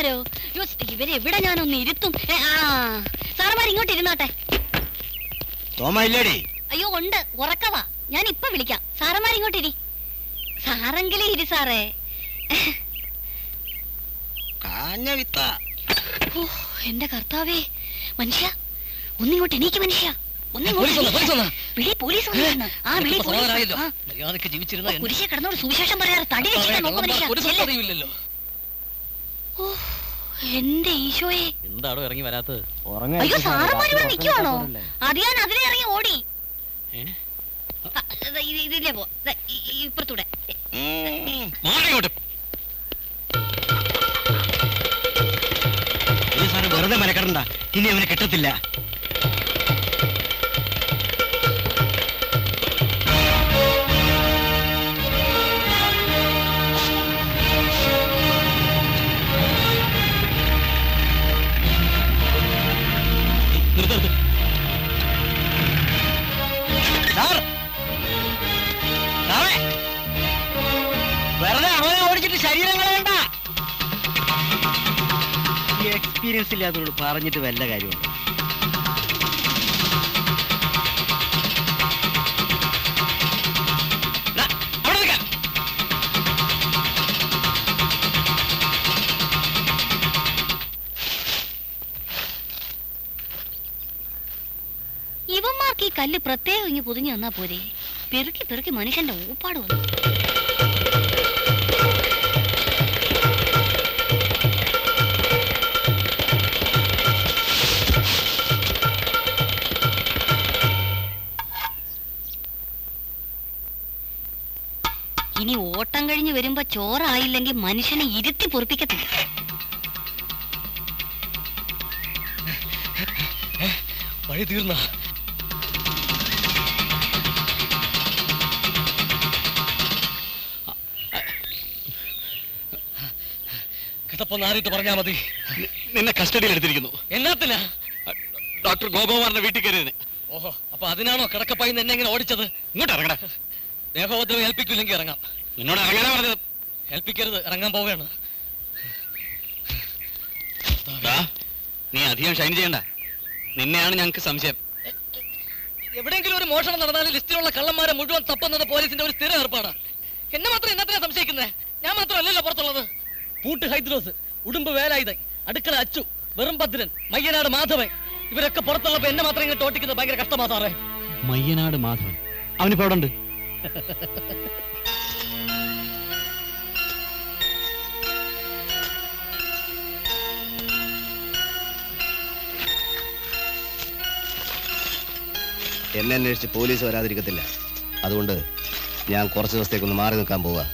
സാറന്മാരോ യ്യോ, ഇവരെ എവിടെ ഞാനൊന്ന് ഇരുത്തും ഏ, ആ സാറന്മാർ ഇങ്ങോട്ട് ഇരുന്നാട്ടെ തോമ ഇല്ലേടി അയ്യോ ഉണ്ട് ഉറക്കവാ ഞാൻ ഇപ്പൊ വിളിക്കാം സാറന്മാർ ഇങ്ങോട്ട് ഇരി സാറെങ്കിലും ഇരി സാറേ കാഞ്ഞ വിത്ത ഓ എന്റെ കർത്താവേ മനുഷ്യ ഒന്നിങ്ങോട്ട് എണീക്ക് മനുഷ്യ പോലീസ് വന്നു, പോലീസ് വന്നു. വിളി പോലീസ് വന്നിരുന്നു. ആ വിളി ഇപ്പൊ പോലീസ് സമാധാനമായല്ലോ. ആ, മര്യാദക്ക് ജീവിച്ചിരുന്ന ഓ, കുരിശെ കിടന്നോട് സുവിശേഷം പറയാറ് തടി രക്ഷിക്കാൻ നോക്ക് മനുഷ്യ ഒരു ചെല്ല്. സത്യതയുമില്ലല്ലോ ഓ എന്റെ ഈശോയെ എന്താണോ ഇറങ്ങി വരാത്തത് അയ്യോ സാറന്മാർ ഇവിടെ നിൽക്കുവാണോ അത് ഞാൻ അതിലെ ഇറങ്ങി ഓടി ഏ? ആ, ഇത് ഇത് ഇതിലേ പോ ദേ, ഈ- ഈ ഇപ്പുറത്തൂടെ മാറിയോട്ട് ഈ സാറ് വെറുതെ മെനക്കെടണ്ട ഇനി അവനെ കിട്ടത്തില്ല നിർത്ത് നിർത്ത്. സാർ സാറേ വെറുതെ അവനെ ഓടിച്ചിട്ട് ശരീരം കളയണ്ട ഈ എക്സ്പീരിയൻസ് ഇല്ലാത്തവരോട് പറഞ്ഞിട്ട് വല്ല കാര്യമുണ്ട് ദാ, അവിടെ നിൽക്ക. ഇവന്മാർക്ക് ഈ കല്ല് പ്രത്യേകം ഇങ്ങ് പൊതിഞ്ഞു തന്നാ പോരെ പെറുക്കി പെറുക്കി മനുഷ്യന്റെ ഊപ്പാട് വന്നു ഇനി ഓട്ടം കഴിഞ്ഞ് വരുമ്പോ ചോറായില്ലെങ്കിൽ മനുഷ്യനെ ഇരുത്തി പൊറിപ്പിക്കത്തില്ല വഴി തീർന്ന കിടപ്പൊന്ന് ആരിട്ട് പറഞ്ഞാ മതി നിന്നെ കസ്റ്റഡിയിൽ എടുത്തിരിക്കുന്നു എന്നാത്തിനാ ഡോക്ടർ ഗോപകുമാറിന്റെ വീട്ടിൽ കയറിയതിന് ഓഹോ അപ്പൊ അതിനാണോ കിടക്കപ്പായി എന്നെ ഇങ്ങനെ ഓടിച്ചത് ഇങ്ങോട്ട് ഇറങ്ങടാ ദേഹോപദ്രവം ഏൽപ്പിക്കില്ലെങ്കിൽ ഇറങ്ങാം നിന്നോട് ഇറങ്ങാനാ പറഞ്ഞത് ഏൽപ്പിക്കരുത് ഇറങ്ങാൻ പോവുകയാണ് ദാ, നീ അധികം ഷൈൻ ചെയ്യണ്ട നിന്നെയാണ് ഞങ്ങൾക്ക് സംശയം എവിടെയെങ്കിലും ഒരു മോഷണം നടന്നാൽ ലിസ്റ്റിലുള്ള കള്ളന്മാരെ മുഴുവൻ തപ്പുന്നത് പോലീസിന്റെ ഒരു സ്ഥിര ഏർപ്പാടാ എന്നെ മാത്രം എന്നത്തിനാ സംശയിക്കുന്നത് ഞാൻ മാത്രമല്ലല്ലോ പുറത്തുള്ളത് പൂട്ട് ഹൈദ്രോസ് ഉടുമ്പ് വേലായുധൻ അടുക്കള അച്ചു വെറും ഭദ്രൻ മയ്യനാട് മാധവൻ ഇവരൊക്കെ പുറത്തുള്ളപ്പോ എന്നെ മാത്രം ഇങ്ങനെ തോട്ടിക്കുന്നത് ഭയങ്കര കഷ്ടമാ സാറേ മയ്യനാട് മാധവൻ അവനിപ്പോ അവിടെ ഉണ്ട് എന്നെ അന്വേഷിച്ച് പോലീസ് വരാതിരിക്കത്തില്ല അതുകൊണ്ട് ഞാൻ കുറച്ച് ദിവസത്തേക്കൊന്ന് മാറി നിൽക്കാൻ പോവുക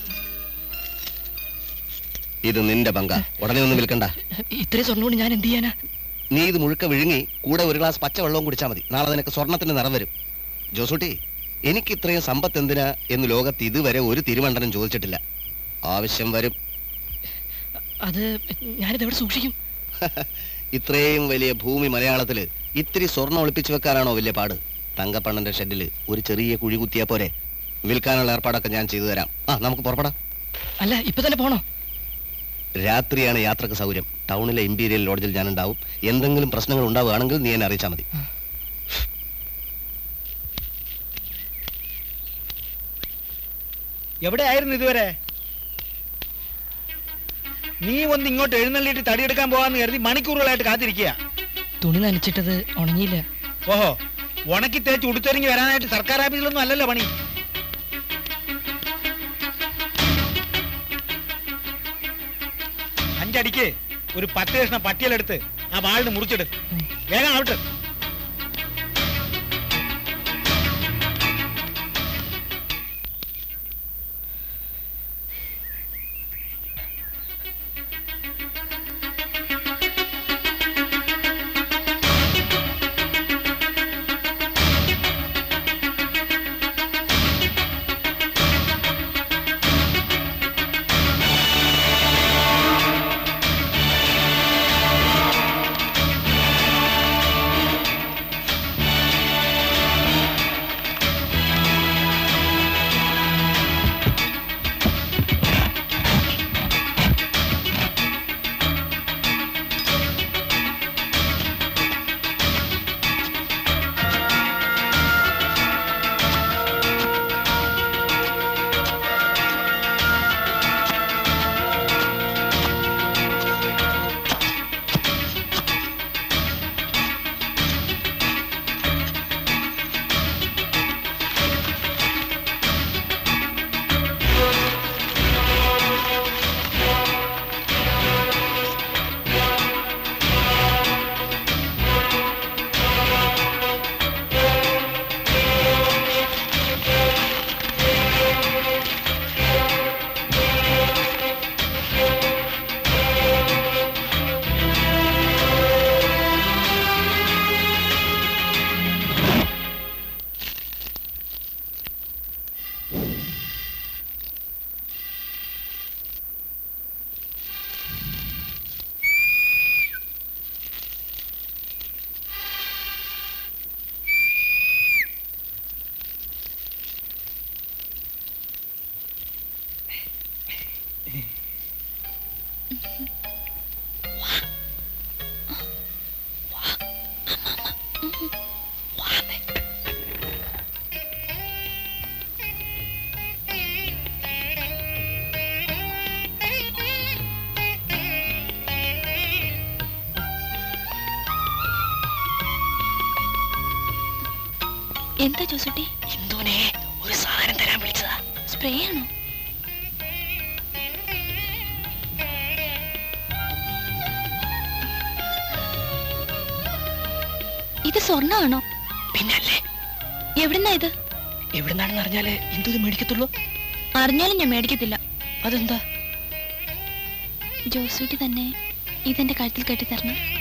ഇത് നിന്റെ പങ്ക ഉടനെ ഒന്നും വിൽക്കണ്ട ഇത്രയും സ്വർണ്ണോട് ഞാൻ എന്ത് ചെയ്യാനാ നീ ഇത് മുഴുക്ക വിഴുങ്ങി കൂടെ ഒരു ഗ്ലാസ് പച്ചവെള്ളവും കുടിച്ചാൽ മതി നാളെ നിനക്ക് സ്വർണത്തിന്റെ നിറം വരും ജോസൂട്ടി എനിക്ക് ഇത്രയും സമ്പത്ത് എന്തിനാ എന്ന് ലോകത്ത് ഇതുവരെ ഒരു തിരുവണ്ടനം ചോദിച്ചിട്ടില്ല ആവശ്യം വരും അത് ഞാനിത് എവിടെ സൂക്ഷിക്കും ഇത്രയും വലിയ ഭൂമി മലയാളത്തില് ഇത്തിരി സ്വർണം ഒളിപ്പിച്ചു വെക്കാനാണോ വലിയ പാട് തങ്കപ്പണ്ണന്റെ ഷെഡില് ഒരു ചെറിയ കുഴി കുത്തിയാ പോരെ വിൽക്കാനുള്ള ഏർപ്പാടൊക്കെ ഞാൻ ചെയ്തു തരാം ആ നമുക്ക് പുറപ്പെടാം അല്ല ഇപ്പൊ തന്നെ പോണോ രാത്രിയാണ് യാത്രക്ക് സൗകര്യം ടൗണിലെ ഇമ്പീരിയൽ ലോഡ്ജിൽ ഞാൻ ഉണ്ടാവും എന്തെങ്കിലും പ്രശ്നങ്ങൾ ഉണ്ടാവുകയാണെങ്കിൽ നീ എന്നെ അറിയിച്ചാൽ മതി എവിടെയായിരുന്നു ഇതുവരെ നീ ഒന്ന് ഇങ്ങോട്ട് എഴുന്നള്ളിയിട്ട് തടിയെടുക്കാൻ പോകാന്ന് കരുതി മണിക്കൂറുകളായിട്ട് കാത്തിരിക്കുക തുണി നനച്ചിട്ടത് ഉണങ്ങിയില്ല ഓഹോ ഉണക്കി തേച്ച് ഉടുത്തൊരുങ്ങി വരാനായിട്ട് സർക്കാർ ഓഫീസിലൊന്നും അല്ലല്ലോ പണി അഞ്ചടിക്ക് ഒരു പത്ത് കഷ്ണം പട്ടിയലെടുത്ത് ആ വാളിന് മുറിച്ചിട് വേഗം ആവട്ടെ ആ എന്താ ജോസുട്ടി ഇന്ദുനെ ഒരു സാധനം തരാൻ വിളിച്ചതാ സ്പ്രേ ആണോ ഇത് സ്വർണ്ണമാണോ പിന്നല്ലേ എവിടുന്നാ ഇത് എവിടുന്നാണെന്ന് അറിഞ്ഞാലേ ഇന്ദു ഇത് മേടിക്കത്തുള്ളൂ അറിഞ്ഞാലും ഞാൻ മേടിക്കത്തില്ല അതെന്താ ജോസൂട്ടി തന്നെ ഇതെന്റെ കഴുത്തിൽ കെട്ടി തരണം